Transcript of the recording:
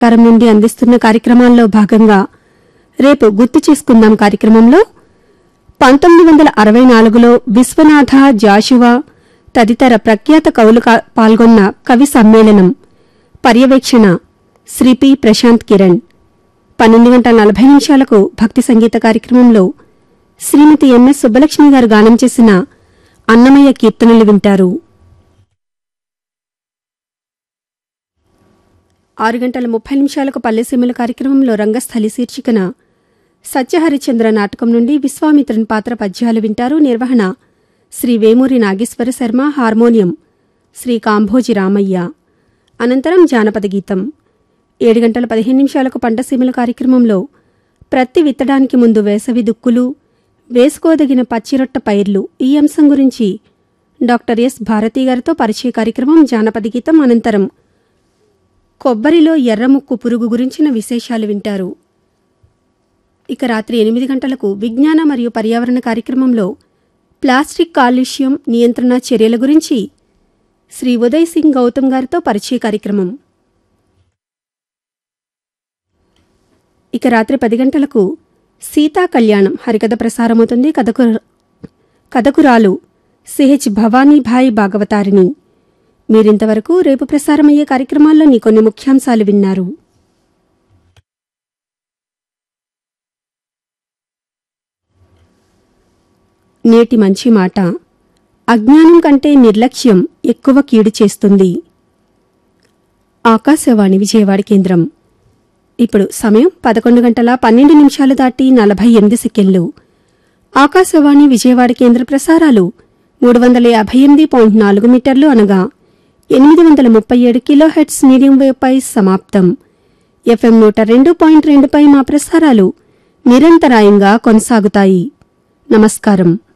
కారం నుండి అందిస్తున్న కార్యక్రమాల్లో భాగంగా రేపు గుర్తు చేసుకుందాం కార్యక్రమంలో పంతొమ్మిది వందల అరవై నాలుగులో విశ్వనాథ జాషువా తదితర ప్రఖ్యాత కవులు కా- పాల్గొన్న కవి సమ్మేళనం పర్యవేక్షణ శ్రీ పి ప్రశాంత్ కిరణ్ పన్నెండు గంటల నలభై నిమిషాలకు భక్తి సంగీత కార్యక్రమంలో శ్రీమతి ఎంఎస్ సుబ్బలక్ష్మి గారు గానం చేసిన అన్నమయ్య కీర్తనలు వింటారు ఆరు గంటల ముప్పై నిమిషాలకు పల్లెసీమల కార్యక్రమంలో రంగస్థలి శీర్షికన సత్యహరిచంద్ర నాటకం నుండి విశ్వామిత్రుని పాత్ర పద్యాలు వింటారు నిర్వహణ శ్రీ వేమూరి నాగేశ్వర శర్మ హార్మోనియం శ్రీ కాంభోజి రామయ్య అనంతరం జానపద గీతం ఏడు గంటల పదిహేను నిమిషాలకు పంటసీమల కార్యక్రమంలో ప్రత్తి విత్తడానికి ముందు వేసవి దుక్కులు వేసుకోదగిన పచ్చిరొట్ట పైర్లు ఈ అంశం గురించి డాక్టర్ ఎస్ భారతి గారితో పరిచయ కార్యక్రమం జానపద గీతం అనంతరం కొబ్బరిలో ఎర్రముక్కు పురుగు గురించిన విశేషాలు వింటారు ఇక రాత్రి ఎనిమిది గంటలకు విజ్ఞాన మరియు పర్యావరణ కార్యక్రమంలో ప్లాస్టిక్ కాలుష్యం నియంత్రణ చర్యల గురించి శ్రీ ఉదయ్ సింగ్ గౌతమ్ గారితో పరిచయ కార్యక్రమం ఇక రాత్రి పది గంటలకు సీతా కళ్యాణం హరికథ ప్రసారమవుతుంది కథకు కథకురాలు సిహెచ్ భవానీభాయ్ భాగవతారిని మీరింతవరకు రేపు ప్రసారమయ్యే కార్యక్రమాల్లోని కొన్ని ముఖ్యాంశాలు విన్నారు నేటి మంచి మాట అజ్ఞానం కంటే నిర్లక్ష్యం ఎక్కువ కీడు చేస్తుంది ఆకాశవాణి విజయవాడ కేంద్రం ఇప్పుడు సమయం పదకొండు గంటల పన్నెండు నిమిషాలు దాటి నలభై ఎనిమిది సెకండ్లు ఆకాశవాణి విజయవాడ కేంద్ర ప్రసారాలు మూడు వందల యాభై ఎనిమిది పాయింట్ నాలుగు మీటర్లు అనగా ఎనిమిది వందల ముప్పై ఏడు కిలోహెట్స్ మీడియం వేవ్పై సమాప్తం ఎఫ్ఎం నూట రెండు పాయింట్ రెండుపై మా ప్రసారాలు నిరంతరాయంగా కొనసాగుతాయి నమస్కారం